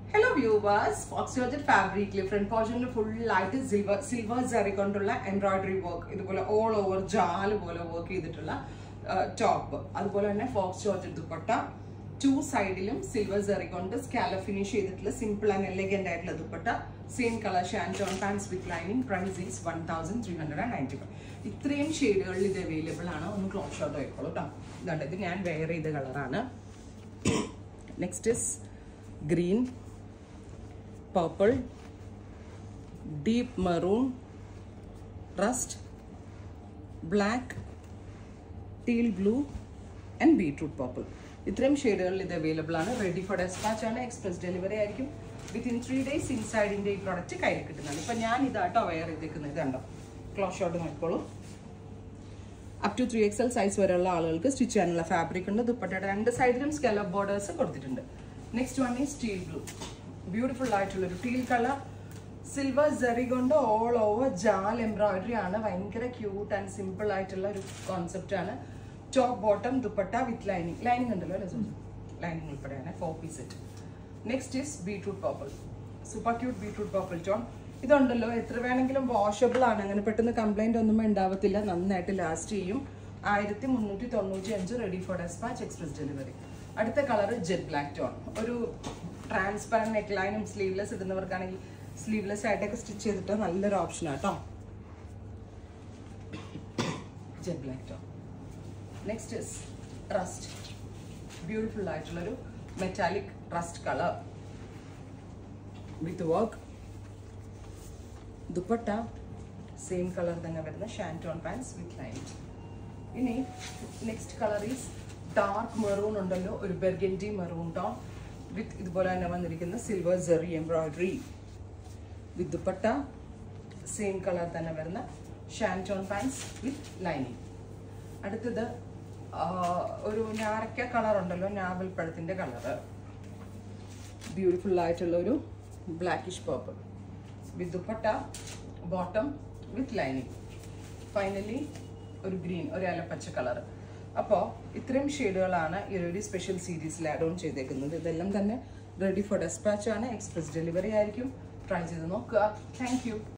hello viewers faux georgette ഫാബ്രിക്കിൽ front പോർഷനിൽ ഫുള്ളായിട്ട് സിൽവർ സിൽവർ ജറി കൊണ്ടുള്ള എംബ്രോയിഡറി വർക്ക് ഇതുപോലെ ഓൾ ഓവർ ജാല് പോലെ വർക്ക് ചെയ്തിട്ടുള്ള ടോപ്പ് അതുപോലെ തന്നെ ഫോക്സ് ജോർജറ്റ് ദുപ്പട്ട ടു സൈഡിലും സിൽവർ ജറി കൊണ്ട് സ്കാല ഫിനിഷ് ചെയ്തിട്ടുള്ള സിമ്പിൾ ആൻഡ് എലഗന്റ് ആയിട്ടുള്ള dupatta same colour shantoon pants with lining price is one thousand three hundred and ninety five ഇത്രയും ഷെയ്ഡുകളിൽ ഇത് അവൈലബിൾ ആണ് ഒന്ന് ക്ലോസ് ഷോട്ട് ആയിക്കോളൂ കേട്ടോ ഇതുണ്ട് ഇത് ഞാൻ വെയർ ചെയ്ത കളറാണ് next is green purple, deep maroon, rust, black, teal blue and beetroot purple ഇത്രയും ഷെയ്ഡുകളിൽ ഇത് അവൈലബിൾ ആണ് റെഡി ഫോർ ഡെസ്പാച്ച് ആണ് എക്സ്പ്രസ് ഡെലിവറി ആയിരിക്കും വിത്തിൻ ത്രീ ഡേയ്സ് ഇൻസൈഡിൻ്റെ ഈ പ്രോഡക്റ്റ് കയ്യിൽ കിട്ടുന്നതാണ് ഇപ്പം ഞാൻ ഇതാട്ടോ വെയർ ചെയ്തേക്കുന്നത് ഇതുണ്ടോ ക്ലോസ് ഷോട്ട് നോക്കിക്കോളൂ up to three X L size വരെയുള്ള ആളുകൾക്ക് സ്റ്റിച്ച് ചെയ്യാനുള്ള ഫാബ്രിക് ഉണ്ട് ദുപ്പട്ടയുടെ രണ്ട് സൈഡിലും സ്കെലപ്പ് ബോർഡേഴ്സ് കൊടുത്തിട്ടുണ്ട് നെക്സ്റ്റ് വൺ ഈ സ്റ്റീൽ ബ്ലൂ ബ്യൂട്ടിഫുൾ ആയിട്ടുള്ള ഒരു ടീൽ കളർ സിൽവർ ജെറി കൊണ്ട് ഓൾ ഓവർ ജാൽ എംബ്രോയിഡറി ആണ് ഭയങ്കര ക്യൂട്ട് ആൻഡ് സിമ്പിൾ ആയിട്ടുള്ള ഒരു കോൺസെപ്റ്റ് ആണ് top bottom dupatta with lining lining ഉണ്ടല്ലോ അല്ലേ ലൈനിങ് ഉൾപ്പെടെയാണ് four piece set next is beetroot purple super cute beetroot purple tone ഇതുണ്ടല്ലോ എത്ര വേണമെങ്കിലും വാഷബിൾ ആണ് അങ്ങനെ പെട്ടെന്ന് കംപ്ലൈന്റ് ഒന്നും ഉണ്ടാവത്തില്ല നന്നായിട്ട് ലാസ്റ്റ് ചെയ്യും ആയിരത്തി മുന്നൂറ്റി തൊണ്ണൂറ്റി അഞ്ച് ready for dispatch express delivery അടുത്ത കളർ ജെറ്റ് ബ്ലാക്ക് ടോൺ ഒരു ട്രാൻസ്പെറൻറ്റ് നെക്ക് ലൈനും സ്ലീവ്ലെസ് ഇടുന്നവർക്കാണെങ്കിൽ സ്ലീവ്ലെസ് ആയിട്ടൊക്കെ സ്റ്റിച്ച് ചെയ്തിട്ട് നല്ലൊരു ഓപ്ഷനാണ് കേട്ടോ jet black tone next is rust beautiful ആയിട്ടുള്ളൊരു metallic rust colour with work dupatta same colour തന്നെ വരുന്ന ഷാൻറ്റോൺ പാൻസ് വിത്ത് ലൈൻ ഇനി next colour is dark maroon ഉണ്ടല്ലോ ഒരു ബെർഗൻറ്റി മെറൂൺ ടോൺ വിത്ത് ഇതുപോലെ തന്നെ വന്നിരിക്കുന്ന silver zari embroidery with dupatta same colour തന്നെ വരുന്ന ഷാൻറ്റോൺ പാൻസ് വിത്ത് ലൈനിങ് അടുത്തത് ഒരു ഞാറക്ക കളർ ഉണ്ടല്ലോ ഞാവൽ പഴത്തിൻ്റെ കളറ് ബ്യൂട്ടിഫുൾ ആയിട്ടുള്ള ഒരു blackish purple with dupatta bottom with lining finally ഒരു ഗ്രീൻ ഒരു അലപ്പച്ച കളർ അപ്പോൾ ഇത്രയും ഷെയ്ഡുകളാണ് ഈ ഒരു സ്പെഷ്യൽ സീരീസിൽ ആഡ് ഓൺ ചെയ്തേക്കുന്നത് ഇതെല്ലാം തന്നെ റെഡി ഫോർ ഡെസ്പാച്ച് ആണ് എക്സ്പ്രസ് ഡെലിവറി ആയിരിക്കും ട്രൈ ചെയ്ത് നോക്കുക താങ്ക്